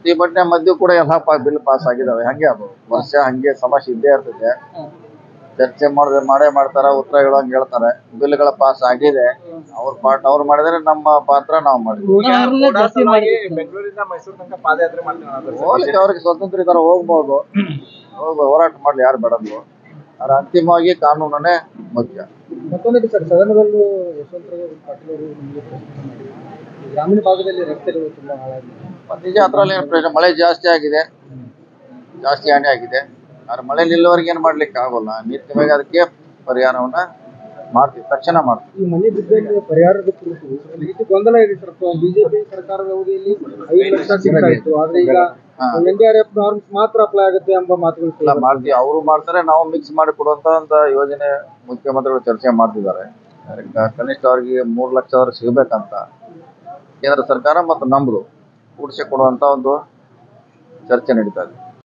ಪ್ರತಿಭಟನೆ ಮಧ್ಯೆ ಕೂಡ ಎಲ್ಲ ಪಾ ಬಿಲ್ ಪಾಸ್ ಆಗಿದಾವೆ ಹಂಗೆ ಅದು ವರ್ಷ ಹಂಗೆ ಸಮಸ್ಯೆ ಇದ್ದೇ ಇರ್ತೈತೆ ಚರ್ಚೆ ಮಾಡಿದ್ರೆ ಮಾಡೇ ಮಾಡ್ತಾರ ಉತ್ತರ ಹೇಳೋಂಗ್ ಹೇಳ್ತಾರೆ ಬಿಲ್ಗಳ ಪಾಸ್ ಆಗಿದೆ ಅವ್ರ ಪಾರ್ಟ್ ಅವ್ರು ಮಾಡಿದ್ರೆ ನಮ್ಮ ಪಾತ್ರ ನಾವು ಮಾಡಿದ್ವಿ ಋಣ ಅವ್ರನ್ನೇ ಜಾಸ್ತಿ ಮಾಡಿ ಬೆಂಗಳೂರಿಂದ ಮೈಸೂರು ತನಕ ಪಾದಯಾತ್ರೆ ಮಾಡ್ತೀವಿ ಅನ್ನೋದು ಸರ್. ಹೋಗ್ಲಿಕ್ಕೆ ಅವ್ರಿಗೆ ಸ್ವತಂತ್ರ ಇದಾರೆ ಹೋಗ್ಬೋದು ಹೋಗ ಹೋರಾಟ ಮಾಡ್ಲಿ ಯಾರು ಬೇಡಂದ್ರು ಆದ್ರೆ ಅಂತಿಮವಾಗಿ ಕಾನೂನನ್ನೇ ಮುಖ್ಯ ಮತ್ತೊಂದು ಸರ್ ಸದನದಲ್ಲೂ ಯಶವಂತರಾವ್ ಪಾಟೀಲ್ ಅವರು ನಿಮಗೆ ಪ್ರಶ್ನೆ ಮಾಡಿದ್ರು. ಈ ಗ್ರಾಮೀಣ ಭಾಗದಲ್ಲಿ ರಸ್ತೆಗಳು ತುಂಬಾ ಹಾಳಾಗಿದೆ ಮತ್ತೆ ನಿಜ ಅದ್ರಲ್ಲಿ ಏನು ಪ್ರಶ್ನೆ ಮಳೆ ಜಾಸ್ತಿ ಆಗಿದೆ ಜಾಸ್ತಿ ಹಾನಿ ಆಗಿದೆ ಆದ್ರೆ ಮಳೆ ನಿಲ್ಲುವವರೆಗೆ ಏನ್ ಮಾಡ್ಲಿಕ್ಕೆ ಆಗೋಲ್ಲ ನಿತ್ಯವಾಗಿ ಅದಕ್ಕೆ ಪರಿಹಾರವನ್ನ ಮಾಡ್ತೀವಿ ತಕ್ಷಣ ಮಾಡ್ತೀವಿ ಈ ಮನೆ ಬಿದ್ದಲ್ಲಿ ಪರಿಹಾರದ ಕುರಿತು ಒಂದು ರೀತಿ ಗೊಂದಲ ಇದೆ ಸರ್ ಬಿಜೆಪಿ ಸರ್ಕಾರದ ಅವಧಿಯಲ್ಲಿ ಐದು ಲಕ್ಷ ಸಿಗ್ತಾ ಇತ್ತು ಆದ್ರೆ ಈಗ ಹಾ. N D R F norms ಮಾತ್ರ ಅಪ್ಲೈ ಆಗುತ್ತೆ ಎಂಬ ಮಾತುಗಳು ಎಲ್ಲ ಕೇಳಿ ಮಾಡ್ತೀವಿ ಅವರು ಮಾಡ್ತಾರೆ ನಾವು ಮಿಕ್ಸ್ ಮಾಡಿ ಕೊಡುವಂತ ಒಂದು ಯೋಜನೆ ಮುಖ್ಯಮಂತ್ರಿಗಳು ಚರ್ಚೆ ಮಾಡ್ತಿದ್ದಾರೆ ಅದಕ್ಕೆ ಕನಿಷ್ಠ ಅವ್ರಿಗೆ ಮೂರು ಲಕ್ಷ ಅವ್ರಿಗೆ ಸಿಗ್ಬೇಕಂತ ಕೇಂದ್ರ ಸರ್ಕಾರ ಮತ್ತು ನಮ್ದು ಕೂಡಿಸಿ ಕೊಡುವಂತ ಒಂದು ಚರ್ಚೆ ನಡೀತಾ ಇದೆ